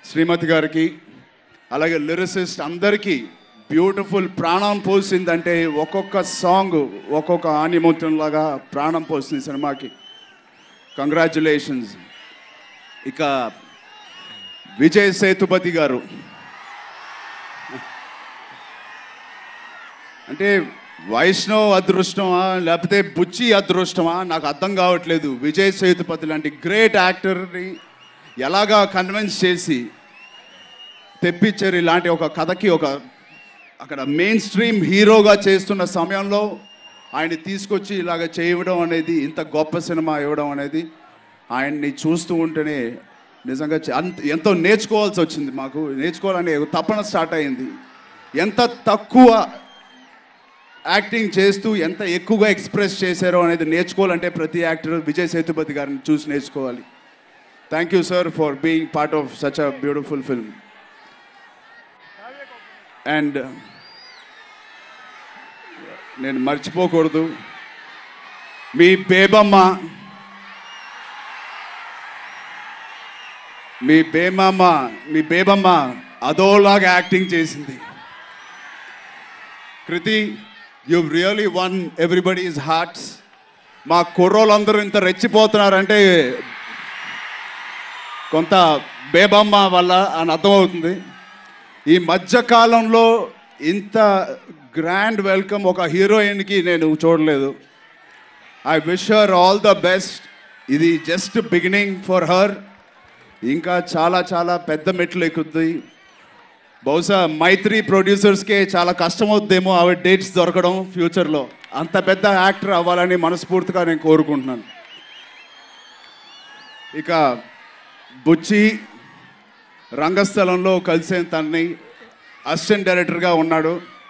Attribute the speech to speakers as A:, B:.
A: శ్రీమతి గారికి అలాగే లిరిసిస్ట్ అందరికీ బ్యూటిఫుల్ ప్రాణం పోసిందంటే ఒక్కొక్క సాంగ్ ఒక్కొక్క ఆనిముత్యం లాగా ప్రాణం పోసింది సినిమాకి కంగ్రాచులేషన్స్ ఇక విజయ్ సేతుపతి గారు అంటే వైష్ణవ్ అదృష్టమా లేకపోతే బుచ్చి అదృష్టమా నాకు అర్థం కావట్లేదు విజయ్ సేతుపతి లాంటి గ్రేట్ యాక్టర్ని ఎలాగా కన్విన్స్ చేసి తెప్పించారు ఇలాంటి ఒక కథకి ఒక అక్కడ మెయిన్ స్ట్రీమ్ హీరోగా చేస్తున్న సమయంలో ఆయన్ని తీసుకొచ్చి ఇలాగ చేయడం అనేది ఇంత గొప్ప సినిమా ఇవ్వడం అనేది ఆయన్ని చూస్తూ ఉంటేనే నిజంగా చ- అంత ఎంతో నేర్చుకోవాల్సి వచ్చింది మాకు నేర్చుకోవాలనే ఒక తపన స్టార్ట్ అయింది ఎంత తక్కువ యాక్టింగ్ చేస్తూ ఎంత ఎక్కువగా ఎక్స్ప్రెస్ చేశారో అనేది నేర్చుకోవాలంటే ప్రతి యాక్టర్ విజయ్ సేతుపతి గారిని చూసి నేర్చుకోవాలి thank you sir for being part of such a beautiful film and నేను మర్చిపోకూడదు మీ బేబమ్మ మీ బేమమ్మ మీ బేబమ్మ అదోలాగా యాక్టింగ్ చేసింది Krithi you really won everybody's hearts మా కుర్రోళ్ళందరూ ఇంత రెచ్చిపోతున్నారంటే కొంత బేబమ్మ వల్ల అని అర్థమవుతుంది ఈ మధ్య కాలంలో ఇంత గ్రాండ్ వెల్కమ్ ఒక హీరోయిన్కి నేను చూడలేదు I wish her all the best ఇది జస్ట్ బిగినింగ్ ఫర్ హర్ ఇంకా చాలా చాలా పెద్ద మెట్లు ఎక్కుద్ది బహుశా మైత్రి ప్రొడ్యూసర్స్కే చాలా కష్టం అవుతుందేమో ఆవిడ డేట్స్ దొరకడం ఫ్యూచర్లో అంత పెద్ద యాక్టర్ అవ్వాలని మనస్ఫూర్తిగా నేను కోరుకుంటున్నాను ఇక బుచ్చి రంగస్థలంలో కలిసే తనని అసిస్టెంట్ డైరెక్టర్గా ఉన్నాడు